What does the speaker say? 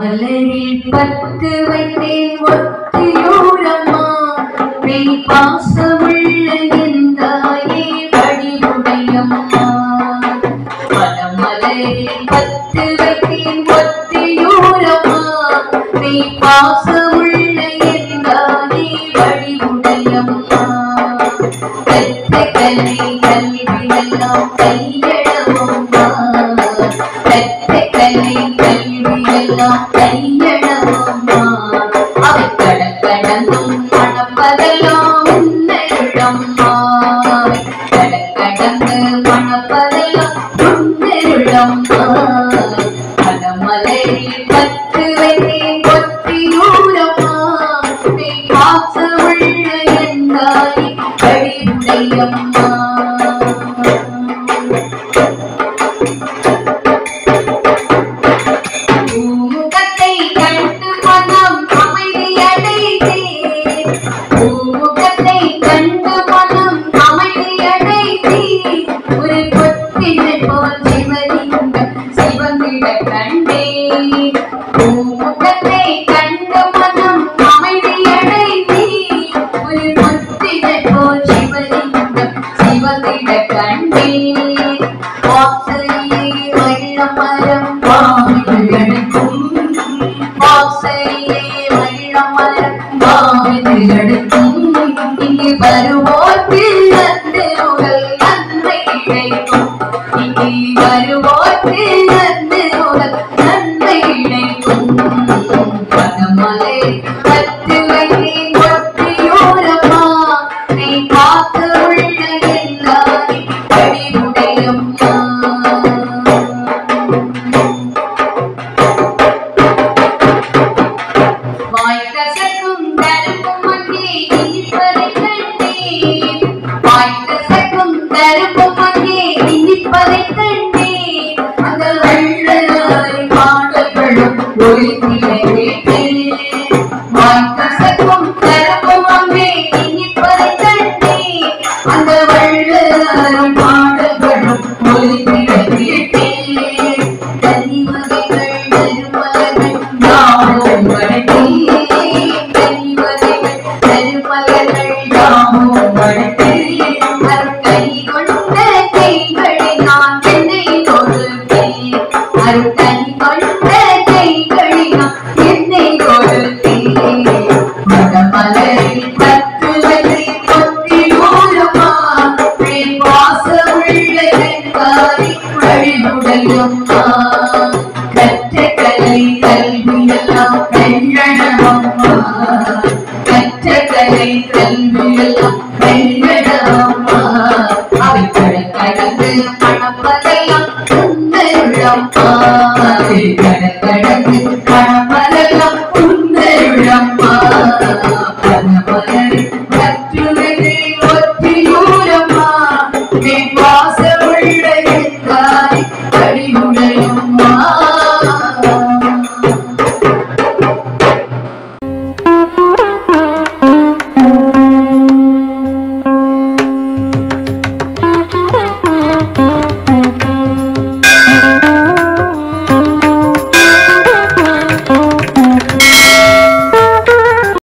மலரில் பத்து வைத்தேன் ஒத்தியூரம்மா மெய் பாசமுள்ள எந்தாயே வடிவுடையம்மா மலமலரில் பத்து வைத்தேன் ஒத்தியூரம்மா மெய் பாசமுள்ள எந்தாயே வடிவுடையம்மா பெற்ற கல்வி கல்வியெல்லாம் கையளவம்மா பெற்ற கல்வி கல்வியெல்லாம் கையளவம்மா அவை கடற்கடந்தும் மணப்பதெல்லாம் உன்னருளம்மா அவை கடற்கடந்து மணப்பதெல்லாம் உன்னருளம்மா மனமலரில் பத்து வைத்தேன் கொத்தியூரம்மா நீ பாசமுள்ள எந்தாய் வழிவுடையம்மா பூமுகத்தை கண்டு மனம் அமைதியடைத்தேன் பூமுகத்தை கண்டு மனம் அமைதியடைத்தேன் ஒரு கொத்தினை போல் சிவலிங்க சிவந்திட கண்டேன் பூமுகத்தை கண்டு மனம் அமைதியடைத்தேன் ஒரு கொத்தினை போல் சிவலிங்க சிவந்திட கண்டேன் வாசலிலே வெள்ளம் மரம் பாவிகள் எடுக்கும் வாசலிலே வெள்ளம் மரம் பாவிகள் எடுக்கும் இங்கு வருவோர்க்கு நன்று உடல் நன்மை கிடைக்கும் இங்கு வருவோர்க்கு நன்று உடல் நன்மை கிடைக்கும் பனமலை பத்து வைத்தேன் ஒற்றியோரம்மா நீ காத்து உள்ள எல்லாரை வழிவுடையம்மா வாய்க்கசக்கும் கருப்பும் அங்கே இனிப்பதைக் கண்டேன். வாய்க்கசக்கும் கருப்பும் அங்கே இனிப்பதைக் கண்டேன். அந்த வள்ளலாரி பாடல்களும் ஒலித்திட கேட்டேன். வாய்க்கசக்கும் கருப்பும் அங்கே இனிப்பதைக் கண்டேன். அந்த வள்ளலாரி பாடல்களும் ஒலித்திட கேட்டேன். கனிவகைகள் நறுமலர்கள் யாவும் வளர்த்தேன். கனிவகைகள் நறுமலர்கள் யாவும் வளர்த்தேன். அருட்கை கொண்ட கைகளை நான் என்னை கொடுத்தேன். அருட்கை கொண்ட கைகளை நான் என்னை கொடுத்தேன். மணமலரில் பத்து வரை கொத்தி ஓரமா என் வாசமுள்ள எங்காரி வழிவுடையம்மா கற்ற கலை கல்வியெல்லாம் கண்ணனம்மா